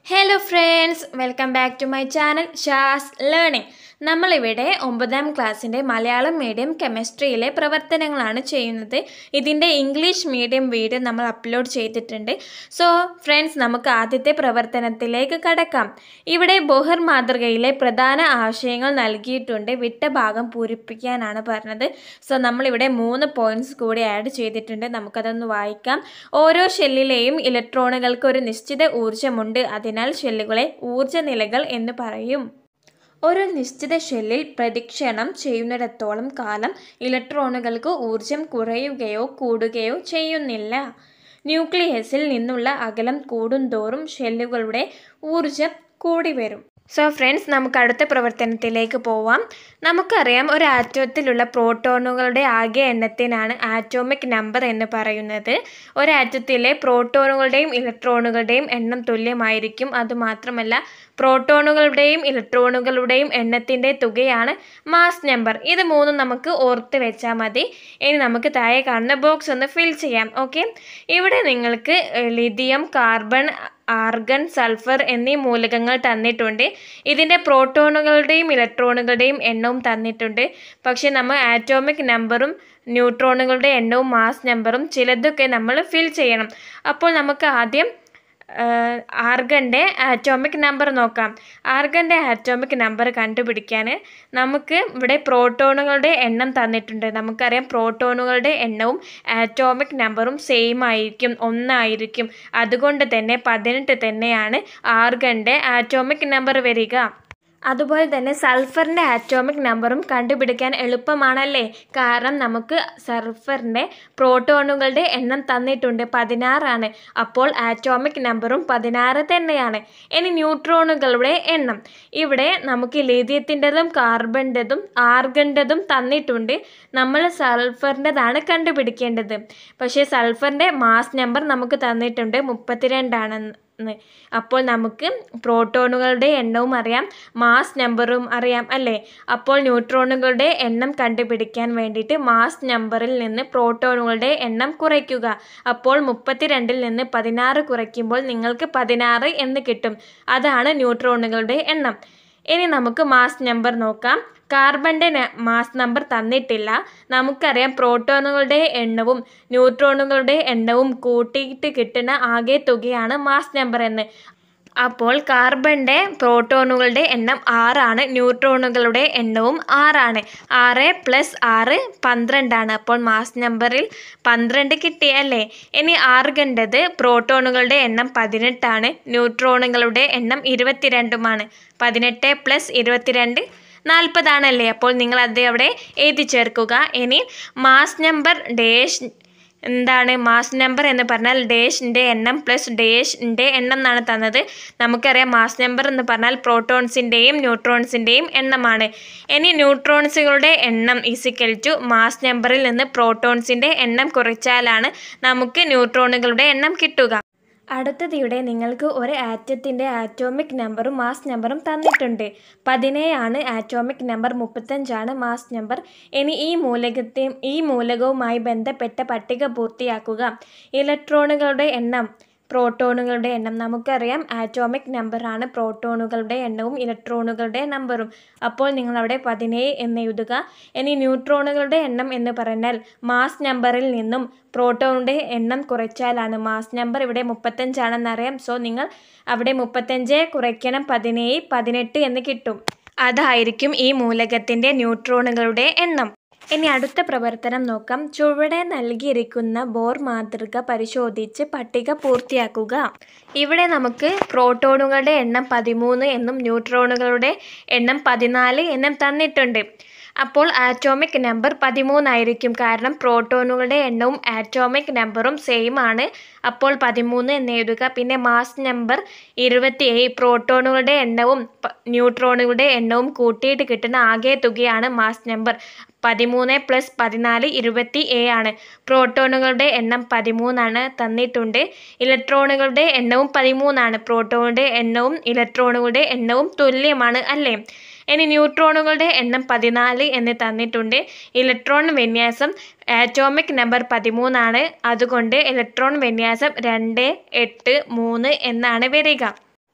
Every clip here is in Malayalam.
hello friends welcome back to my channel Shaz learning നമ്മളിവിടെ ഒമ്പതാം ക്ലാസ്സിൻ്റെ മലയാളം മീഡിയം കെമിസ്ട്രിയിലെ പ്രവർത്തനങ്ങളാണ് ചെയ്യുന്നത് ഇതിൻ്റെ ഇംഗ്ലീഷ് മീഡിയം വീഡിയോ നമ്മൾ അപ്ലോഡ് ചെയ്തിട്ടുണ്ട് സോ ഫ്രണ്ട്സ് നമുക്ക് ആദ്യത്തെ പ്രവർത്തനത്തിലേക്ക് കടക്കാം ഇവിടെ ബോഹർ മാതൃകയിലെ പ്രധാന ആശയങ്ങൾ നൽകിയിട്ടുണ്ട് വിട്ട ഭാഗം പൂരിപ്പിക്കാനാണ് പറഞ്ഞത് സോ നമ്മളിവിടെ മൂന്ന് പോയിന്റ്സ് കൂടി ആഡ് ചെയ്തിട്ടുണ്ട് നമുക്കതൊന്ന് വായിക്കാം ഓരോ ഷെല്ലിലെയും ഇലക്ട്രോണുകൾക്ക് ഒരു നിശ്ചിത ഊർജ്ജമുണ്ട് അതിനാൽ ഷെല്ലുകളെ ഊർജ്ജ നിലകൾ എന്ന് പറയും ഒരു നിശ്ചിത ഷെല്ലിൽ പ്രദക്ഷിണം ചെയ്യുന്നിടത്തോളം കാലം ഇലക്ട്രോണുകൾക്ക് ഊർജം കുറയുകയോ കൂടുകയോ ചെയ്യുന്നില്ല ന്യൂക്ലിയസിൽ നിന്നുള്ള അകലം കൂടുന്തോറും ഷെല്ലുകളുടെ ഊർജം കൂടി വരും സോ ഫ്രണ്ട്സ് നമുക്ക് അടുത്ത പ്രവർത്തനത്തിലേക്ക് പോവാം നമുക്കറിയാം ഒരു ആറ്റത്തിലുള്ള പ്രോട്ടോണുകളുടെ ആകെ എണ്ണത്തിനാണ് ആറ്റോമിക് നമ്പർ എന്ന് പറയുന്നത് ഒരു ആറ്റത്തിലെ പ്രോട്ടോണുകളുടെയും ഇലക്ട്രോണുകളുടെയും എണ്ണം തുല്യമായിരിക്കും അതുമാത്രമല്ല പ്രോട്ടോണുകളുടെയും ഇലക്ട്രോണുകളുടെയും എണ്ണത്തിൻ്റെ തുകയാണ് മാസ് നമ്പർ ഇത് മൂന്നും നമുക്ക് ഓർത്ത് വെച്ചാൽ മതി ഇനി നമുക്ക് താഴെ കാണുന്ന ബോക്സ് ഒന്ന് ഫിൽ ചെയ്യാം ഓക്കെ ഇവിടെ നിങ്ങൾക്ക് ലിഥിയം കാർബൺ ആർഗൺ സൾഫർ എന്നീ മൂലകങ്ങൾ തന്നിട്ടുണ്ട് ഇതിൻ്റെ പ്രോട്ടോണുകളുടെയും ഇലക്ട്രോണുകളുടെയും എണ്ണവും തന്നിട്ടുണ്ട് പക്ഷേ നമ്മൾ ആറ്റോമിക് നമ്പറും ന്യൂട്രോണുകളുടെ എണ്ണവും മാസ് നമ്പറും ചിലതൊക്കെ നമ്മൾ ഫിൽ ചെയ്യണം അപ്പോൾ നമുക്ക് ആദ്യം ആർഗൻ്റെ ആറ്റോമിക് നമ്പർ നോക്കാം ആർഗൻ്റെ ആറ്റോമിക് നമ്പർ കണ്ടുപിടിക്കാൻ നമുക്ക് ഇവിടെ പ്രോട്ടോണുകളുടെ എണ്ണം തന്നിട്ടുണ്ട് നമുക്കറിയാം പ്രോട്ടോണുകളുടെ എണ്ണവും ആറ്റോമിക് നമ്പറും സെയിം ആയിരിക്കും ഒന്നായിരിക്കും അതുകൊണ്ട് തന്നെ പതിനെട്ട് തന്നെയാണ് ആർഗൻ്റെ ആറ്റോമിക് നമ്പർ വരിക അതുപോലെ തന്നെ സൾഫറിൻ്റെ ആറ്റോമിക് നമ്പറും കണ്ടുപിടിക്കാൻ എളുപ്പമാണല്ലേ കാരണം നമുക്ക് സൾഫറിൻ്റെ പ്രോട്ടോണുകളുടെ എണ്ണം തന്നിട്ടുണ്ട് പതിനാറാണ് അപ്പോൾ ആറ്റോമിക് നമ്പറും പതിനാറ് തന്നെയാണ് ഇനി ന്യൂട്രോണുകളുടെ എണ്ണം ഇവിടെ നമുക്ക് ലിഥിയത്തിൻ്റെതും കാർബണിൻ്റെതും ആർഗണിൻ്റെതും തന്നിട്ടുണ്ട് നമ്മൾ സൾഫറിൻ്റെതാണ് കണ്ടുപിടിക്കേണ്ടത് പക്ഷേ സൾഫറിൻ്റെ മാസ് നമ്പർ നമുക്ക് തന്നിട്ടുണ്ട് മുപ്പത്തിരണ്ടാണെന്ന് അപ്പോൾ നമുക്ക് പ്രോട്ടോണുകളുടെ എണ്ണവും അറിയാം മാസ് നമ്പറും അറിയാം അല്ലേ അപ്പോൾ ന്യൂട്രോണുകളുടെ എണ്ണം കണ്ടുപിടിക്കാൻ വേണ്ടിയിട്ട് മാസ് നമ്പറിൽ നിന്ന് പ്രോട്ടോണുകളുടെ എണ്ണം കുറയ്ക്കുക അപ്പോൾ മുപ്പത്തിരണ്ടിൽ നിന്ന് പതിനാറ് കുറയ്ക്കുമ്പോൾ നിങ്ങൾക്ക് പതിനാറ് എന്ന് കിട്ടും അതാണ് ന്യൂട്രോണുകളുടെ എണ്ണം ഇനി നമുക്ക് മാസ് നമ്പർ നോക്കാം കാർബണിൻ്റെ മാസ് നമ്പർ തന്നിട്ടില്ല നമുക്കറിയാം പ്രോട്ടോണുകളുടെ എണ്ണവും ന്യൂട്രോണുകളുടെ എണ്ണവും കൂട്ടിയിട്ട് കിട്ടുന്ന ആകെ തുകയാണ് മാസ് നമ്പർ എന്ന് അപ്പോൾ കാർബണിൻ്റെ പ്രോട്ടോണുകളുടെ എണ്ണം ആറാണ് ന്യൂട്രോണുകളുടെ എണ്ണവും ആറാണ് ആറ് പ്ലസ് ആറ് പന്ത്രണ്ടാണ് അപ്പോൾ മാസ് നമ്പറിൽ പന്ത്രണ്ട് കിട്ടിയല്ലേ ഇനി ആർഗൻ്റെത് പ്രോട്ടോണുകളുടെ എണ്ണം പതിനെട്ടാണ് ന്യൂട്രോണുകളുടെ എണ്ണം ഇരുപത്തിരണ്ടുമാണ് പതിനെട്ട് പ്ലസ് ഇരുപത്തിരണ്ട് നാൽപ്പതാണല്ലേ അപ്പോൾ നിങ്ങൾ അത് അവിടെ എഴുതി ചേർക്കുക ഇനി മാസ് നമ്പർ ഡേഷ് എന്താണ് മാസ് നമ്പർ എന്ന് പറഞ്ഞാൽ ഡേഷിൻ്റെ എണ്ണം പ്ലസ് ഡേഷിൻ്റെ എണ്ണം എന്നാണ് തന്നത് നമുക്കറിയാം മാസ് നമ്പർ എന്ന് പറഞ്ഞാൽ പ്രോട്ടോൺസിൻ്റെയും ന്യൂട്രോൺസിൻ്റെയും എണ്ണമാണ് ഇനി ന്യൂട്രോൺസുകളുടെ എണ്ണം ഈസിക്കൽ ടു മാസ് നമ്പറിൽ നിന്ന് പ്രോട്ടോൺസിൻ്റെ എണ്ണം കുറച്ചാലാണ് നമുക്ക് ന്യൂട്രോണുകളുടെ എണ്ണം കിട്ടുക അടുത്തത് ഇവിടെ നിങ്ങൾക്ക് ഒരു ആറ്റത്തിൻ്റെ ആറ്റോമിക് നമ്പറും മാസ് നമ്പറും തന്നിട്ടുണ്ട് പതിനേഴാണ് ആറ്റോമിക് നമ്പർ മുപ്പത്തഞ്ചാണ് മാസ് നമ്പർ ഇനി ഈ മൂലകത്തെ ഈ മൂലകവുമായി ബന്ധപ്പെട്ട പട്ടിക പൂർത്തിയാക്കുക ഇലക്ട്രോണുകളുടെ എണ്ണം പ്രോട്ടോണുകളുടെ എണ്ണം നമുക്കറിയാം ആറ്റോമിക് നമ്പറാണ് പ്രോട്ടോണുകളുടെ എണ്ണവും ഇലക്ട്രോണുകളുടെ നമ്പറും അപ്പോൾ നിങ്ങൾ അവിടെ പതിനേഴ് എന്ന് എഴുതുക ഇനി ന്യൂട്രോണുകളുടെ എണ്ണം എന്ന് പറഞ്ഞാൽ മാസ് നമ്പറിൽ നിന്നും പ്രോട്ടോണിൻ്റെ എണ്ണം കുറച്ചാലാണ് മാസ് നമ്പർ ഇവിടെ മുപ്പത്തഞ്ചാണെന്നറിയാം സോ നിങ്ങൾ അവിടെ മുപ്പത്തഞ്ച് കുറയ്ക്കണം പതിനേഴ് പതിനെട്ട് എന്ന് കിട്ടും അതായിരിക്കും ഈ മൂലകത്തിൻ്റെ ന്യൂട്രോണുകളുടെ എണ്ണം ഇനി അടുത്ത പ്രവർത്തനം നോക്കാം ചുവടെ നൽകിയിരിക്കുന്ന ബോർ മാതൃക പരിശോധിച്ച് പട്ടിക പൂർത്തിയാക്കുക ഇവിടെ നമുക്ക് പ്രോട്ടോണുകളുടെ എണ്ണം പതിമൂന്ന് എന്നും ന്യൂട്രോണുകളുടെ എണ്ണം പതിനാല് എന്നും തന്നിട്ടുണ്ട് അപ്പോൾ ആറ്റോമിക് നമ്പർ പതിമൂന്നായിരിക്കും കാരണം പ്രോട്ടോണുകളുടെ എണ്ണവും ആറ്റോമിക് നമ്പറും സെയിം ആണ് അപ്പോൾ പതിമൂന്ന് എന്ന് എഴുതുക പിന്നെ മാസ് നമ്പർ ഇരുപത്തിയേഴ് പ്രോട്ടോണുകളുടെ എണ്ണവും ന്യൂട്രോണുകളുടെ എണ്ണവും കൂട്ടിയിട്ട് കിട്ടുന്ന ആകെ തുകയാണ് മാസ് നമ്പർ പതിമൂന്ന് പ്ലസ് പതിനാല് ഇരുപത്തി ഏഴാണ് പ്രോട്ടോണുകളുടെ എണ്ണം പതിമൂന്നാണ് തന്നിട്ടുണ്ട് ഇലക്ട്രോണുകളുടെ എണ്ണവും പതിമൂന്നാണ് പ്രോട്ടോണുകളുടെ എണ്ണവും ഇലക്ട്രോണുകളുടെ എണ്ണവും തുല്യമാണ് അല്ലേ ഇനി ന്യൂട്രോണുകളുടെ എണ്ണം പതിനാല് എന്ന് തന്നിട്ടുണ്ട് ഇലക്ട്രോൺ വിന്യാസം ആറ്റോമിക് നമ്പർ പതിമൂന്നാണ് അതുകൊണ്ട് ഇലക്ട്രോൺ വിന്യാസം രണ്ട് എട്ട് മൂന്ന് എന്നാണ് വരിക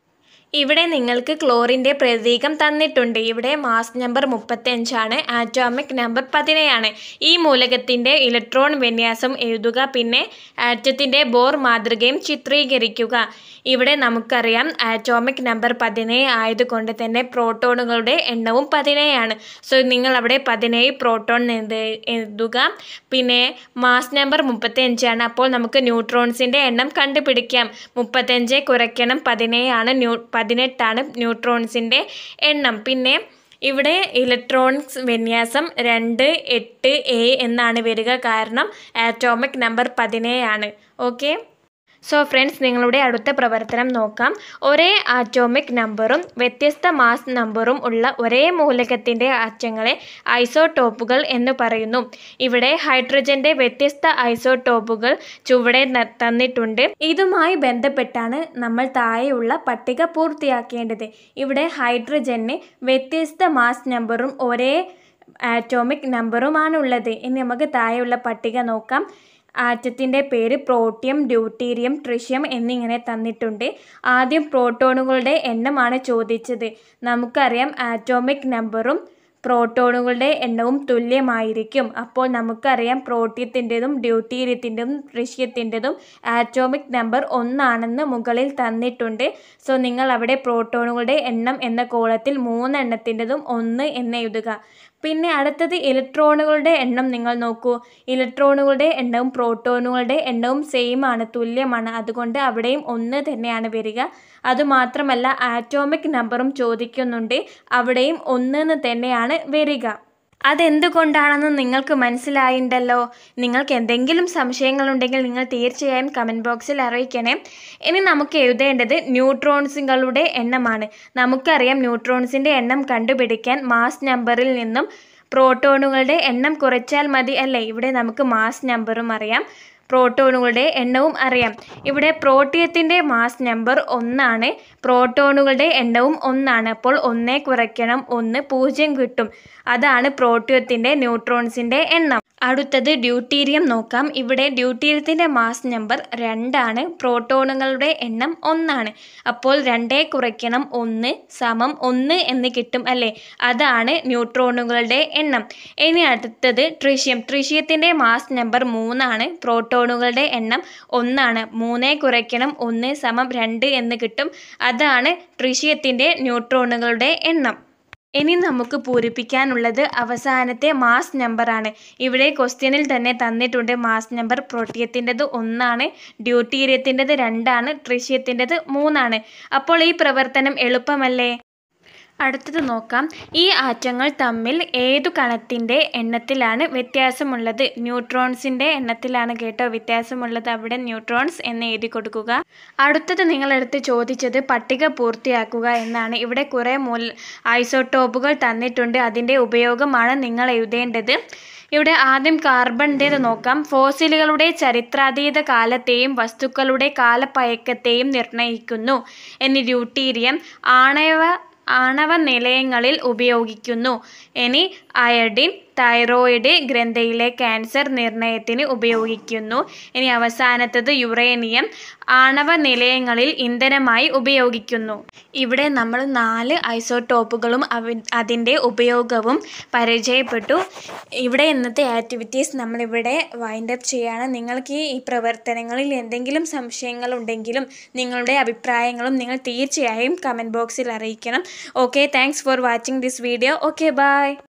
ഇവിടെ നിങ്ങൾക്ക് ക്ലോറിൻ്റെ പ്രതീകം തന്നിട്ടുണ്ട് ഇവിടെ മാസ് നമ്പർ മുപ്പത്തഞ്ചാണ് ആറ്റോമിക് നമ്പർ പതിനേഴാണ് ഈ മൂലകത്തിൻ്റെ ഇലക്ട്രോൺ വിന്യാസം എഴുതുക പിന്നെ ആറ്റത്തിൻ്റെ ബോർ മാതൃകയും ചിത്രീകരിക്കുക ഇവിടെ നമുക്കറിയാം ആറ്റോമിക് നമ്പർ പതിനേഴ് ആയതുകൊണ്ട് തന്നെ പ്രോട്ടോണുകളുടെ എണ്ണവും പതിനേഴാണ് സോ നിങ്ങൾ അവിടെ പതിനേഴ് പ്രോട്ടോൺ എന്ന് എഴുതുക പിന്നെ മാസ് നമ്പർ മുപ്പത്തഞ്ചാണ് അപ്പോൾ നമുക്ക് ന്യൂട്രോൺസിൻ്റെ എണ്ണം കണ്ടുപിടിക്കാം മുപ്പത്തഞ്ച് കുറയ്ക്കണം പതിനേഴാണ് ന്യൂ പതിനെട്ടാണ് ന്യൂട്രോൺസിൻ്റെ എണ്ണം പിന്നെ ഇവിടെ ഇലക്ട്രോണിക്സ് വിന്യാസം രണ്ട് എട്ട് എ എന്നാണ് വരിക കാരണം ആറ്റോമിക് നമ്പർ പതിനേഴാണ് ഓക്കെ സോ ഫ്രണ്ട്സ് നിങ്ങളുടെ അടുത്ത പ്രവർത്തനം നോക്കാം ഒരേ ആറ്റോമിക് നമ്പറും വ്യത്യസ്ത മാസ് നമ്പറും ഉള്ള ഒരേ മൂലകത്തിൻ്റെ അറ്റങ്ങളെ ഐസോടോപ്പുകൾ എന്ന് പറയുന്നു ഇവിടെ ഹൈഡ്രജന്റെ വ്യത്യസ്ത ഐസോടോപ്പുകൾ ചുവടെ ന- തന്നിട്ടുണ്ട് ഇതുമായി ബന്ധപ്പെട്ടാണ് നമ്മൾ താഴെയുള്ള പട്ടിക പൂർത്തിയാക്കേണ്ടത് ഇവിടെ ഹൈഡ്രജന് വ്യത്യസ്ത മാസ് നമ്പറും ഒരേ ആറ്റോമിക് നമ്പറുമാണുള്ളത് ഇനി നമുക്ക് താഴെയുള്ള പട്ടിക നോക്കാം ആറ്റത്തിൻ്റെ പേര് പ്രോട്ടിയം ഡ്യൂട്ടീരിയം ട്രിഷ്യം എന്നിങ്ങനെ തന്നിട്ടുണ്ട് ആദ്യം പ്രോട്ടോണുകളുടെ എണ്ണമാണ് ചോദിച്ചത് നമുക്കറിയാം ആറ്റോമിക് നമ്പറും പ്രോട്ടോണുകളുടെ എണ്ണവും തുല്യമായിരിക്കും അപ്പോൾ നമുക്കറിയാം പ്രോട്ടിയത്തിൻ്റെതും ഡ്യൂട്ടീരിയത്തിൻ്റെതും ട്രിഷ്യത്തിൻ്റെതും ആറ്റോമിക് നമ്പർ ഒന്നാണെന്ന് മുകളിൽ തന്നിട്ടുണ്ട് സോ നിങ്ങൾ അവിടെ പ്രോട്ടോണുകളുടെ എണ്ണം എന്ന കോളത്തിൽ മൂന്നെണ്ണത്തിൻ്റെതും ഒന്ന് എന്ന് എഴുതുക പിന്നെ അടുത്തത് ഇലക്ട്രോണുകളുടെ എണ്ണം നിങ്ങൾ നോക്കൂ ഇലക്ട്രോണുകളുടെ എണ്ണവും പ്രോട്ടോണുകളുടെ എണ്ണവും സെയിം ആണ് തുല്യമാണ് അതുകൊണ്ട് അവിടെയും ഒന്ന് തന്നെയാണ് വരിക അതുമാത്രമല്ല ആറ്റോമിക് നമ്പറും ചോദിക്കുന്നുണ്ട് അവിടെയും ഒന്ന് എന്ന് തന്നെയാണ് വരിക അതെന്തുകൊണ്ടാണെന്ന് നിങ്ങൾക്ക് മനസ്സിലായിട്ടുണ്ടല്ലോ നിങ്ങൾക്ക് എന്തെങ്കിലും സംശയങ്ങളുണ്ടെങ്കിൽ നിങ്ങൾ തീർച്ചയായും കമൻറ്റ് ബോക്സിൽ അറിയിക്കണേ ഇനി നമുക്ക് എഴുതേണ്ടത് ന്യൂട്രോൺസുകളുടെ എണ്ണമാണ് നമുക്കറിയാം ന്യൂട്രോൺസിൻ്റെ എണ്ണം കണ്ടുപിടിക്കാൻ മാസ് നമ്പറിൽ നിന്നും പ്രോട്ടോണുകളുടെ എണ്ണം കുറച്ചാൽ മതി അല്ലേ ഇവിടെ നമുക്ക് മാസ് നമ്പറും അറിയാം പ്രോട്ടോണുകളുടെ എണ്ണവും അറിയാം ഇവിടെ പ്രോട്ടിയത്തിൻ്റെ മാസ് നമ്പർ ഒന്നാണ് പ്രോട്ടോണുകളുടെ എണ്ണവും ഒന്നാണ് അപ്പോൾ ഒന്നേ കുറയ്ക്കണം ഒന്ന് പൂജ്യം കിട്ടും അതാണ് പ്രോട്ടിയത്തിൻ്റെ ന്യൂട്രോൺസിൻ്റെ എണ്ണം അടുത്തത് ഡ്യൂട്ടീരിയം നോക്കാം ഇവിടെ ഡ്യൂട്ടീരിയത്തിൻ്റെ മാസ് നമ്പർ രണ്ടാണ് പ്രോട്ടോണുകളുടെ എണ്ണം ഒന്നാണ് അപ്പോൾ രണ്ടേ കുറയ്ക്കണം ഒന്ന് സമം ഒന്ന് എന്ന് കിട്ടും അല്ലേ അതാണ് ന്യൂട്രോണുകളുടെ എണ്ണം ഇനി അടുത്തത് ട്രിഷ്യം ട്രിഷ്യത്തിൻ്റെ മാസ് നമ്പർ മൂന്നാണ് പ്രോട്ടോണുകളുടെ എണ്ണം ഒന്നാണ് മൂന്നേ കുറയ്ക്കണം ഒന്ന് സമം രണ്ട് എന്ന് കിട്ടും അതാണ് ട്രിഷ്യത്തിൻ്റെ ന്യൂട്രോണുകളുടെ എണ്ണം ഇനി നമുക്ക് പൂരിപ്പിക്കാനുള്ളത് അവസാനത്തെ മാസ് നമ്പറാണ് ഇവിടെ ക്വസ്റ്റ്യനിൽ തന്നെ തന്നിട്ടുണ്ട് മാസ് നമ്പർ പ്രോട്ടിയത്തിൻ്റെത് ഒന്നാണ് ഡ്യൂട്ടീരിയത്തിൻ്റെത് രണ്ടാണ് ട്രിഷ്യത്തിൻ്റെത് മൂന്നാണ് അപ്പോൾ ഈ പ്രവർത്തനം എളുപ്പമല്ലേ അടുത്തത് നോക്കാം ഈ ആറ്റങ്ങൾ തമ്മിൽ ഏതു കണത്തിൻ്റെ എണ്ണത്തിലാണ് വ്യത്യാസമുള്ളത് ന്യൂട്രോൺസിൻ്റെ എണ്ണത്തിലാണ് കേട്ടോ വ്യത്യാസമുള്ളത് അവിടെ ന്യൂട്രോൺസ് എന്ന് എഴുതി കൊടുക്കുക അടുത്തത് നിങ്ങളെടുത്ത് ചോദിച്ചത് പട്ടിക പൂർത്തിയാക്കുക എന്നാണ് ഇവിടെ കുറേ മൂൽ ഐസോട്ടോപ്പുകൾ തന്നിട്ടുണ്ട് അതിൻ്റെ ഉപയോഗമാണ് നിങ്ങൾ എഴുതേണ്ടത് ഇവിടെ ആദ്യം കാർബണിൻ്റേത് നോക്കാം ഫോസിലുകളുടെ ചരിത്രാതീത കാലത്തെയും വസ്തുക്കളുടെ കാലപ്പഴക്കത്തെയും നിർണ്ണയിക്കുന്നു ഇനി ഡ്യൂട്ടീരിയം ആണവ ആണവ നിലയങ്ങളിൽ ഉപയോഗിക്കുന്നു ഇനി അയഡിൻ തൈറോയിഡ് ഗ്രന്ഥിയിലെ ക്യാൻസർ നിർണയത്തിന് ഉപയോഗിക്കുന്നു ഇനി അവസാനത്തത് യുറേനിയം ആണവ നിലയങ്ങളിൽ ഇന്ധനമായി ഉപയോഗിക്കുന്നു ഇവിടെ നമ്മൾ നാല് ഐസോട്ടോപ്പുകളും അവ അതിൻ്റെ ഉപയോഗവും പരിചയപ്പെട്ടു ഇവിടെ ഇന്നത്തെ ആക്ടിവിറ്റീസ് നമ്മളിവിടെ വൈൻഡ് അപ്പ് ചെയ്യാണ് നിങ്ങൾക്ക് ഈ പ്രവർത്തനങ്ങളിൽ എന്തെങ്കിലും സംശയങ്ങളുണ്ടെങ്കിലും നിങ്ങളുടെ അഭിപ്രായങ്ങളും നിങ്ങൾ തീർച്ചയായും കമൻറ്റ് ബോക്സിൽ അറിയിക്കണം okay thanks for watching this video okay by